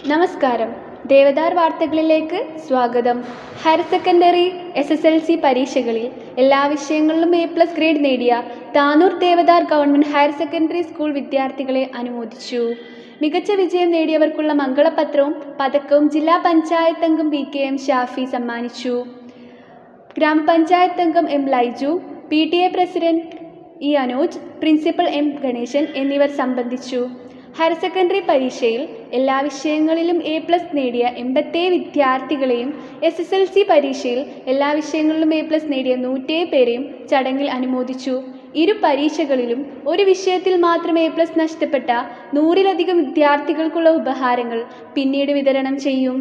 നമസ്കാരം ദേവദാർ വാർത്തകളിലേക്ക് സ്വാഗതം higher secondary S S L C പരീക്ഷകളിൽ എല്ലാ വിഷയങ്ങളിലും എ പ്ലസ് ഗ്രേഡ് നേടിയ Tanur Devadar government higher secondary school വിദ്യാർത്ഥികളെ അനുമോദിച്ചു മികച്ച വിജയം നേടിയവർക്കുള്ള മംഗളപത്രവും പതക്കവും ജില്ലാ പഞ്ചായത്ത് അംഗം വി കെ എം ഷാഫി സമ്മാനിച്ചു ഗ്രാമപഞ്ചായത്ത് അംഗം M Laiju P T A president E Anooj principal M Ganesan എന്നിവർ സംബന്ധിച്ചു ഹയർ സെക്കൻഡറി പരീക്ഷയിൽ എല്ലാ വിഷയങ്ങളിലും എ പ്ലസ് നേടിയ എൺപത്തേഴ് വിദ്യാർത്ഥികളെയും എസ് എസ് എൽ സി പരീക്ഷയിൽ എല്ലാ വിഷയങ്ങളിലും എ പ്ലസ് നേടിയ നൂറ്റേഴ് പേരെയും ചടങ്ങിൽ അനുമോദിച്ചു ഇരു പരീക്ഷകളിലും ഒരു വിഷയത്തിൽ മാത്രം എ പ്ലസ് നഷ്ടപ്പെട്ട നൂറിലധികം വിദ്യാർത്ഥികൾക്കുള്ള ഉപഹാരങ്ങൾ പിന്നീട് വിതരണം ചെയ്യും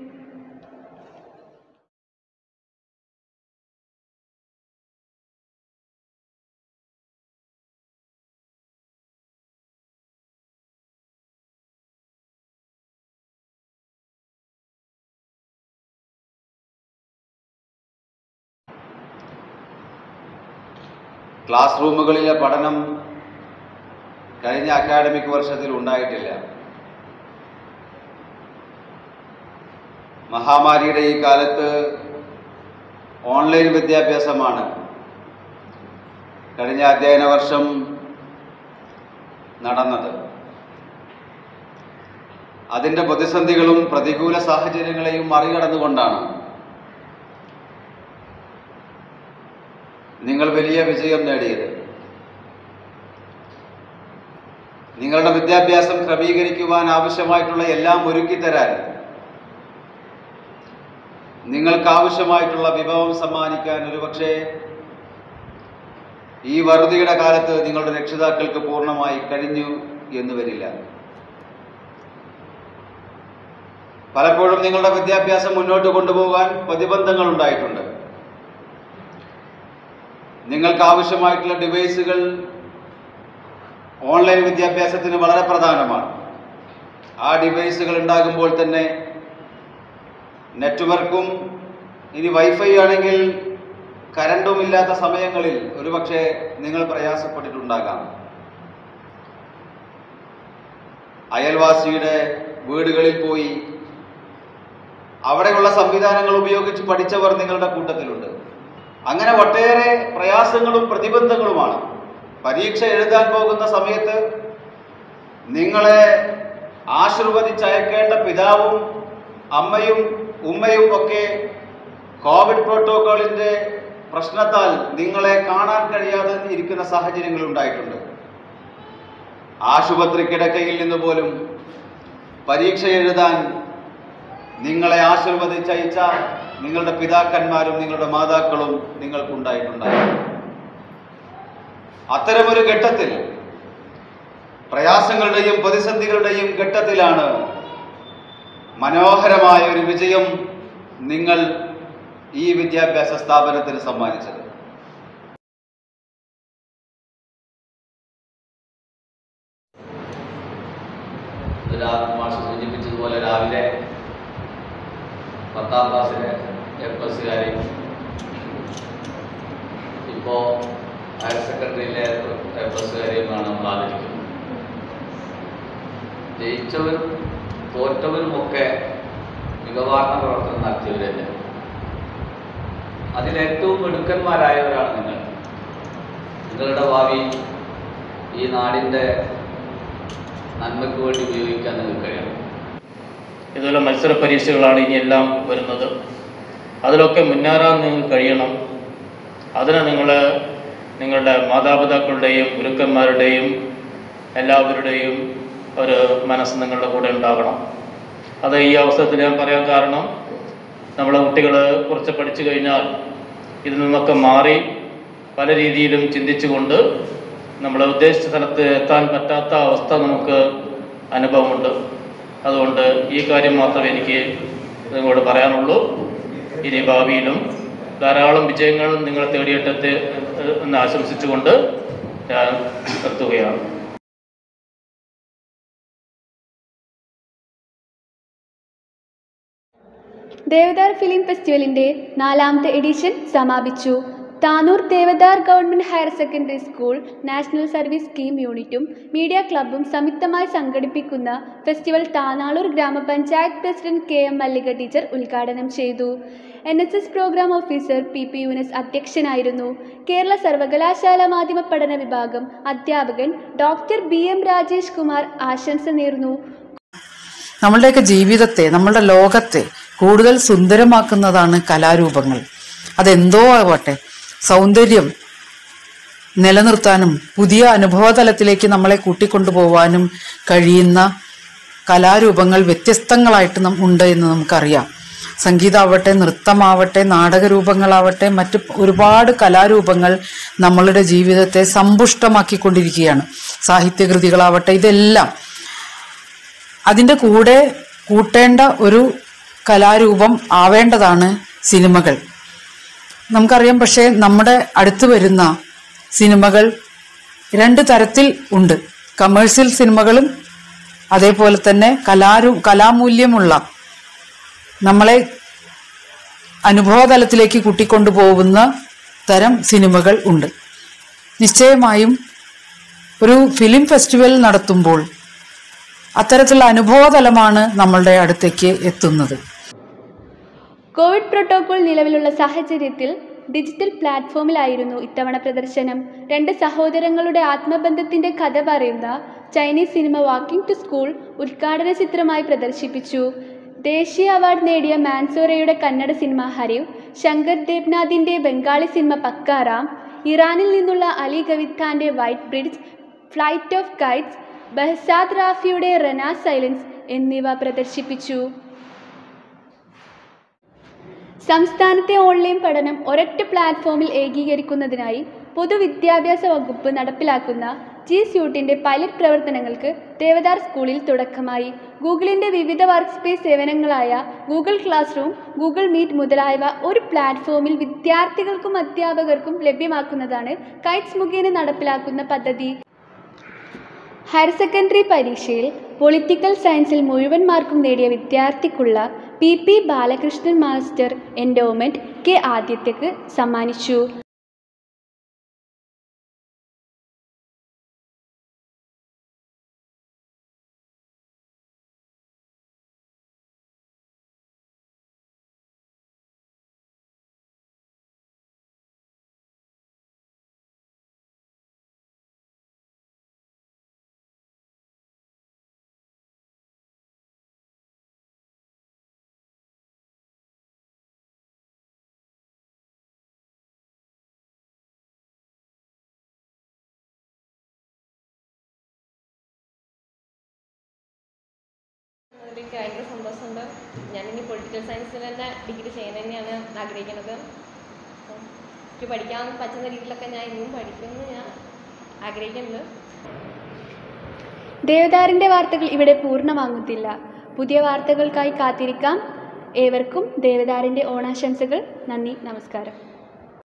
ക്ലാസ് റൂമുകളിലെ പഠനം കഴിഞ്ഞ അക്കാഡമിക് വർഷത്തിൽ ഉണ്ടായിട്ടില്ല മഹാമാരിയുടെ ഈ കാലത്ത് ഓൺലൈൻ വിദ്യാഭ്യാസമാണ് കഴിഞ്ഞ അധ്യയന വർഷം നടന്നത് അതിൻ്റെ പ്രതിസന്ധികളും പ്രതികൂല സാഹചര്യങ്ങളെയും മറികടന്നുകൊണ്ടാണ് നിങ്ങൾ വലിയ വിജയം നേടിയത് നിങ്ങളുടെ വിദ്യാഭ്യാസം ക്രമീകരിക്കുവാൻ ആവശ്യമായിട്ടുള്ള എല്ലാം ഒരുക്കി തരാൻ നിങ്ങൾക്ക് ആവശ്യമായിട്ടുള്ള വിഭവം സമ്മാനിക്കാൻ ഒരുപക്ഷെ ഈ വറുതിയുടെ കാലത്ത് നിങ്ങളുടെ രക്ഷിതാക്കൾക്ക് പൂർണ്ണമായി കഴിഞ്ഞു എന്ന് വരില്ല പലപ്പോഴും നിങ്ങളുടെ വിദ്യാഭ്യാസം മുന്നോട്ട് കൊണ്ടുപോകാൻ പ്രതിബന്ധങ്ങൾ ഉണ്ടായിട്ടുണ്ട് നിങ്ങൾക്ക് ആവശ്യമായിട്ടുള്ള ഡിവൈസുകൾ ഓൺലൈൻ വിദ്യാഭ്യാസത്തിന് വളരെ പ്രധാനമാണ് ആ ഡിവൈസുകൾ ഉണ്ടാകുമ്പോൾ തന്നെ നെറ്റ്വർക്കും ഇനി വൈഫൈ ആണെങ്കിൽ കരണ്ടും ഇല്ലാത്ത സമയങ്ങളിൽ ഒരുപക്ഷെ നിങ്ങൾ പ്രയാസപ്പെട്ടിട്ടുണ്ടാകാം അയൽവാസിയുടെ വീടുകളിൽ പോയി അവിടെയുള്ള സംവിധാനങ്ങൾ ഉപയോഗിച്ച് പഠിച്ചവർ നിങ്ങളുടെ കൂട്ടത്തിലുണ്ട് അങ്ങനെ ഒട്ടേറെ പ്രയാസങ്ങളും പ്രതിബന്ധങ്ങളുമാണ് പരീക്ഷ എഴുതാൻ പോകുന്ന സമയത്ത് നിങ്ങളെ ആശീർവദിച്ചയക്കേണ്ട പിതാവും അമ്മയും ഉമ്മയും ഒക്കെ കോവിഡ് പ്രോട്ടോക്കോളിൻ്റെ പ്രശ്നത്താൽ നിങ്ങളെ കാണാൻ കഴിയാതെ ഇരിക്കുന്ന സാഹചര്യങ്ങൾ ഉണ്ടായിട്ടുണ്ട് ആശുപത്രി കിടക്കയിൽ നിന്ന് പോലും പരീക്ഷ എഴുതാൻ നിങ്ങളെ ആശീർവദിച്ചയച്ച നിങ്ങളുടെ പിതാക്കന്മാരും നിങ്ങളുടെ മാതാക്കളും നിങ്ങൾക്കുണ്ടായിട്ടുണ്ടായിരുന്നു അത്തരമൊരു ഘട്ടത്തിൽ പ്രയാസങ്ങളുടെയും പ്രതിസന്ധികളുടെയും ഘട്ടത്തിലാണ് മനോഹരമായ ഒരു വിജയം നിങ്ങൾ ഈ വിദ്യാഭ്യാസ സ്ഥാപനത്തിന് സമ്മാനിച്ചത് മാഷ് സൂചിപ്പിച്ചതുപോലെ രാവിലെ പത്താം ക്ലാസ്സിലെ എ പ്ലസ്സുകാരെയും ഇപ്പോൾ ഹയർ സെക്കൻഡറിയിലെ എ പ്ലസ്സുകാരെയുമാണ് നമ്മൾ ആദരിക്കുന്നത് ജയിച്ചവരും തോറ്റവരുമൊക്കെ മികവാർന്ന പ്രവർത്തനം നടത്തിയവർ തന്നെ അതിലേറ്റവും മിടുക്കന്മാരായവരാണ് നിങ്ങൾ നിങ്ങളുടെ ഭാവി ഈ നാടിൻ്റെ നന്മയ്ക്ക് വേണ്ടി ഉപയോഗിക്കാൻ നിങ്ങൾക്ക് കഴിയണം ഇതുപോലെ മത്സര പരീക്ഷകളാണ് ഇനിയെല്ലാം വരുന്നത് അതിലൊക്കെ മുന്നേറാൻ നിങ്ങൾക്ക് കഴിയണം അതിന് നിങ്ങൾ നിങ്ങളുടെ മാതാപിതാക്കളുടെയും ഗുരുക്കന്മാരുടെയും എല്ലാവരുടെയും ഒരു മനസ്സ് നിങ്ങളുടെ കൂടെ ഉണ്ടാകണം അത് ഈ അവസരത്തിൽ ഞാൻ പറയാൻ കാരണം നമ്മളെ കുട്ടികൾ കുറച്ച് പഠിച്ചു കഴിഞ്ഞാൽ ഇതിൽ നിന്നൊക്കെ മാറി പല രീതിയിലും ചിന്തിച്ചുകൊണ്ട് നമ്മൾ ഉദ്ദേശിച്ച സ്ഥലത്ത് എത്താൻ പറ്റാത്ത അവസ്ഥ നമുക്ക് അനുഭവമുണ്ട് അതുകൊണ്ട് ഈ കാര്യം മാത്രമേ എനിക്ക് നിങ്ങളോട് പറയാനുള്ളൂ ഇനി ഭാവിയിലും ധാരാളം വിജയങ്ങൾ നിങ്ങൾ തേടിയെത്തത്തെ എന്ന് ആശംസിച്ചുകൊണ്ട് ഞാൻ നിർത്തുകയാണ് ദേവദാർ ഫിലിം ഫെസ്റ്റിവലിൻ്റെ നാലാമത്തെ എഡിഷൻ സമാപിച്ചു Tanur Devadar government higher secondary school national service scheme യൂണിറ്റും മീഡിയ ക്ലബ്ബും സംയുക്തമായി സംഘടിപ്പിക്കുന്ന ഫെസ്റ്റിവൽ താനാളൂർ ഗ്രാമപഞ്ചായത്ത് president K M Mallika teacher ഉദ്ഘാടനം ചെയ്തു N S S programme officer P P Yunus അധ്യക്ഷനായിരുന്നു കേരള സർവകലാശാല മാധ്യമ പഠന വിഭാഗം അധ്യാപകൻ doctor B M Rajesh Kumar ആശംസ നേർന്നു നമ്മളുടെയൊക്കെ ജീവിതത്തെ നമ്മളുടെ ലോകത്തെ കൂടുതൽ സുന്ദരമാക്കുന്നതാണ് കലാരൂപങ്ങൾ അതെന്തോ ആവട്ടെ സൗന്ദര്യം നിലനിർത്താനും പുതിയ അനുഭവതലത്തിലേക്ക് നമ്മളെ കൂട്ടിക്കൊണ്ടുപോകാനും കഴിയുന്ന കലാരൂപങ്ങൾ വ്യത്യസ്തങ്ങളായിട്ട് നം- ഉണ്ട് എന്ന് നമുക്കറിയാം സംഗീതമാവട്ടെ നൃത്തമാവട്ടെ നാടകരൂപങ്ങളാവട്ടെ മറ്റ് ഒരുപാട് കലാരൂപങ്ങൾ നമ്മളുടെ ജീവിതത്തെ സമ്പുഷ്ടമാക്കിക്കൊണ്ടിരിക്കുകയാണ് സാഹിത്യകൃതികളാവട്ടെ ഇതെല്ലാം അതിൻ്റെ കൂടെ കൂട്ടേണ്ട ഒരു കലാരൂപം ആവേണ്ടതാണ് സിനിമകൾ നമുക്കറിയാം പക്ഷേ നമ്മുടെ അടുത്ത് വരുന്ന സിനിമകൾ രണ്ട് തരത്തിൽ ഉണ്ട് കമേഴ്സ്യൽ സിനിമകളും അതേപോലെ തന്നെ കലാരു കലാമൂല്യമുള്ള നമ്മളെ അനുഭവതലത്തിലേക്ക് കൂട്ടിക്കൊണ്ടുപോകുന്ന തരം സിനിമകൾ ഉണ്ട് നിശ്ചയമായും ഒരു ഫിലിം ഫെസ്റ്റിവൽ നടത്തുമ്പോൾ അത്തരത്തിലുള്ള അനുഭവതലമാണ് നമ്മളുടെ അടുത്തേക്ക് എത്തുന്നത് കോവിഡ് പ്രോട്ടോകോൾ നിലവിലുള്ള സാഹചര്യത്തിൽ ഡിജിറ്റൽ പ്ലാറ്റ്ഫോമിലായിരുന്നു ഇത്തവണ പ്രദർശനം രണ്ട് സഹോദരങ്ങളുടെ ആത്മബന്ധത്തിന്റെ കഥ പറയുന്ന Chinese cinema walking to school ഉദ്ഘാടന ചിത്രമായി പ്രദർശിപ്പിച്ചു ദേശീയ അവാർഡ് നേടിയ മാൻസോറയുടെ കന്നഡ സിനിമ ഹരിവ് ശങ്കർ ദേബ്നാഥിന്റെ ബംഗാളി സിനിമ പക്കാറാം ഇറാനിൽ നിന്നുള്ള അലി ഗവിദ് ഖാന്റെ white bridge flight of kites Behzad റാഫിയുടെ റന സൈലൻസ് എന്നിവ പ്രദർശിപ്പിച്ചു സംസ്ഥാനത്തെ ഓൺലൈൻ പഠനം ഒരൊറ്റ പ്ലാറ്റ്ഫോമിൽ ഏകീകരിക്കുന്നതിനായി പൊതുവിദ്യാഭ്യാസ വകുപ്പ് നടപ്പിലാക്കുന്ന ജി സ്യൂട്ടിന്റെ പൈലറ്റ് പ്രവർത്തനങ്ങൾക്ക് ദേവദാർ സ്കൂളിൽ തുടക്കമായി ഗൂഗിളിന്റെ വിവിധ വർക്ക് സ്പേസ് സേവനങ്ങളായ Google classroom Google meet മുതലായവ ഒരു പ്ലാറ്റ്ഫോമിൽ വിദ്യാർത്ഥികൾക്കും അധ്യാപകർക്കും ലഭ്യമാക്കുന്നതാണ് കൈറ്റ്സ് മുഖേന നടപ്പിലാക്കുന്ന പദ്ധതി ഹയർ സെക്കൻഡറി പരീക്ഷയിൽ പൊളിറ്റിക്കൽ സയൻസിൽ മുഴുവൻ മാർക്കും നേടിയ വിദ്യാർത്ഥിക്കുള്ള P P Balakrishnan master endowment K ആദ്യത്തേക്ക് സമ്മാനിച്ചു എനിക്ക് ഭയങ്കര സന്തോഷമുണ്ട് ഞാനിനി പൊളിറ്റിക്കൽ സയൻസിൽ തന്നെ ഡിഗ്രി ചെയ്യാൻ തന്നെയാണ് ആഗ്രഹിക്കുന്നത് അപ്പം എനിക്ക് പഠിക്കാൻ പറ്റുന്ന രീതിയിലൊക്കെ ഞാൻ ഇനിയും പഠിക്കുമെന്ന് ഞാൻ ആഗ്രഹിക്കുന്നുണ്ട് ദേവദാറിന്റെ വാർത്തകൾ ഇവിടെ പൂർണ്ണമാകുന്നില്ല പുതിയ വാർത്തകൾക്കായി കാത്തിരിക്കാം ഏവർക്കും ദേവദാറിന്റെ ഓണാശംസകൾ നന്ദി നമസ്കാരം